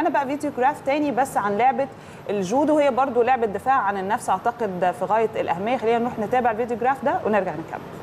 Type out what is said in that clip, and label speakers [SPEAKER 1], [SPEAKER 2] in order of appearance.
[SPEAKER 1] معانا بقى فيديو جراف تاني بس عن لعبه الجودو هي برضو لعبه دفاع عن النفس اعتقد في غايه الاهميه خلينا نروح نتابع الفيديو جراف ده ونرجع نكمل